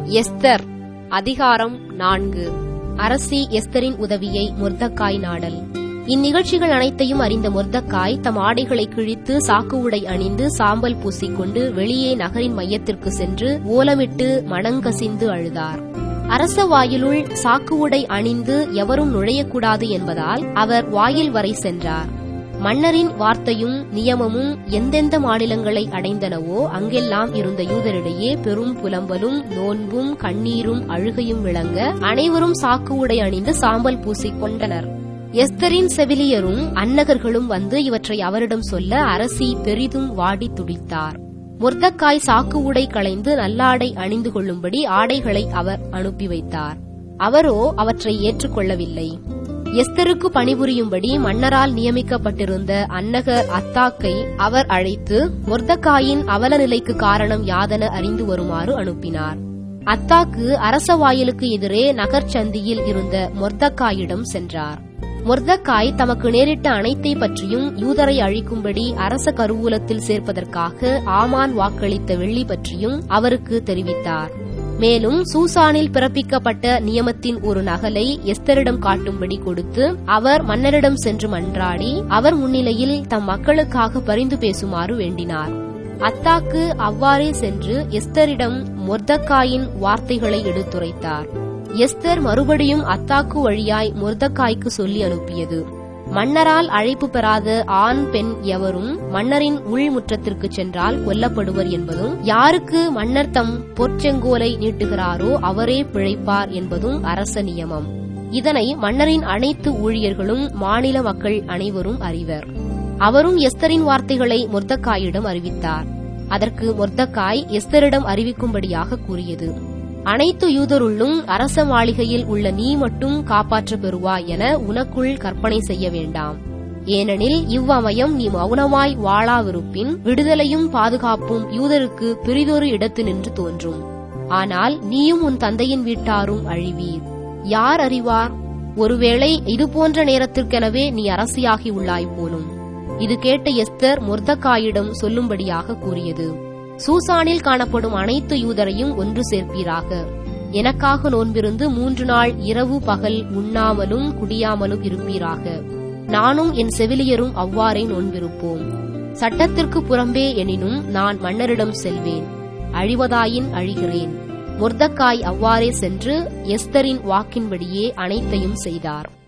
Esther அதிகாரம் நான்கு அரசி எஸ்தரின் உதவியை மொர்தக்காய் நாடல் இந்நிகழ்ச்சிகள் அனைத்தையும் அறிந்த மொர்தக்காய் தம் ஆடைகளை கிழித்து சாக்கு உடை அணிந்து சாம்பல் பூசிக்கொண்டு வெளியே நகரின் மையத்திற்கு சென்று ஓலமிட்டு மணங்கசிந்து அழுதார் அரச வாயிலுள் சாக்கு உடை அணிந்து எவரும் நுழையக்கூடாது என்பதால் அவர் வாயில் வரை சென்றார் மன்னரின் வார்த்தையும் நியமமும் எந்தெந்த மாநிலங்களை அடைந்தனவோ அங்கெல்லாம் இருந்த யூதரிடையே பெரும் புலம்பலும் நோன்பும் கண்ணீரும் அழுகையும் விளங்க அனைவரும் சாக்கு உடை அணிந்து சாம்பல் பூசிக் கொண்டனர் எஸ்தரின் செவிலியரும் அன்னகர்களும் வந்து இவற்றை அவரிடம் சொல்ல அரசி பெரிதும் வாடி துடித்தார் முர்தக்காய் சாக்கு உடை களைந்து நல்லாடை அணிந்து கொள்ளும்படி ஆடைகளை அவர் அனுப்பி வைத்தார் அவரோ அவற்றை ஏற்றுக்கொள்ளவில்லை எஸ்தருக்கு பணிபுரியும்படி மன்னரால் நியமிக்கப்பட்டிருந்த அன்னகர் அத்தாக்கை அவர் அழைத்து மொர்தக்காயின் அவல நிலைக்கு காரணம் யாதென அறிந்து வருமாறு அனுப்பினார் அத்தாக்கு அரச வாயிலுக்கு எதிரே நகர்ச்சந்தியில் இருந்த மொர்தக்காயிடம் சென்றார் மொர்தக்காய் தமக்கு நேரிட்ட அனைத்தை பற்றியும் யூதரை அழிக்கும்படி அரச கருவூலத்தில் சேர்ப்பதற்காக ஆமான் வாக்களித்த வெள்ளி பற்றியும் அவருக்கு தெரிவித்தார் மேலும் சூசானில் பிறப்பிக்கப்பட்ட நியமத்தின் ஒரு நகலை எஸ்தரிடம் காட்டும்படி கொடுத்து அவர் மன்னரிடம் சென்று மன்றாடி அவர் முன்னிலையில் தம் மக்களுக்காக பரிந்து பேசுமாறு வேண்டினார் அத்தாக்கு அவ்வாறே சென்று எஸ்தரிடம் மொர்தக்காயின் வார்த்தைகளை எடுத்துரைத்தார் எஸ்தர் மறுபடியும் அத்தாக்கு வழியாய் மொர்தக்காய்க்கு சொல்லி அனுப்பியது மன்னரால் அழைப்பு பெறாத ஆண் பெண் எவரும் மன்னரின் உள்முற்றத்திற்கு சென்றால் கொல்லப்படுவர் என்பதும் யாருக்கு மன்னர் தம் பொற்செங்கோலை நீட்டுகிறாரோ அவரே பிழைப்பார் என்பதும் அரச நியமம் இதனை மன்னரின் அனைத்து ஊழியர்களும் மாநில மக்கள் அனைவரும் அறிவர் அவரும் எஸ்தரின் வார்த்தைகளை மொர்தக்காயிடம் அறிவித்தார் அதற்கு மொர்தக்காய் எஸ்தரிடம் அறிவிக்கும்படியாக கூறியது அனைத்து யூதருள்ளும் அரச மாளிகையில் உள்ள நீ மட்டும் காப்பாற்ற பெறுவாய் என உனக்குள் கற்பனை செய்ய வேண்டாம் ஏனெனில் இவ்வமயம் நீ மௌனமாய் வாழாவிருப்பின் விடுதலையும் பாதுகாப்பும் யூதருக்கு பிரிதொரு இடத்து நின்று தோன்றும் ஆனால் நீயும் உன் தந்தையின் வீட்டாரும் அழிவீர் யார் அறிவார் ஒருவேளை இதுபோன்ற நேரத்திற்கெனவே நீ அரசியாகி உள்ளாய் போலும் இது கேட்ட எஸ்தர் மொர்தக்காயிடம் சொல்லும்படியாக கூறியது சூசானில் காணப்படும் அனைத்து யூதரையும் ஒன்று சேர்ப்பீராக எனக்காக நோன்பிருந்து மூன்று நாள் இரவு பகல் உண்ணாமலும் குடியாமலும் இருப்பீராக நானும் என் செவிலியரும் அவ்வாறே நோன்பிருப்போம் சட்டத்திற்கு புறம்பே எனினும் நான் மன்னரிடம் செல்வேன் அழிவதாயின் அழிகிறேன் முர்தக்காய் அவ்வாறே சென்று எஸ்தரின் வாக்கின்படியே அனைத்தையும் செய்தார்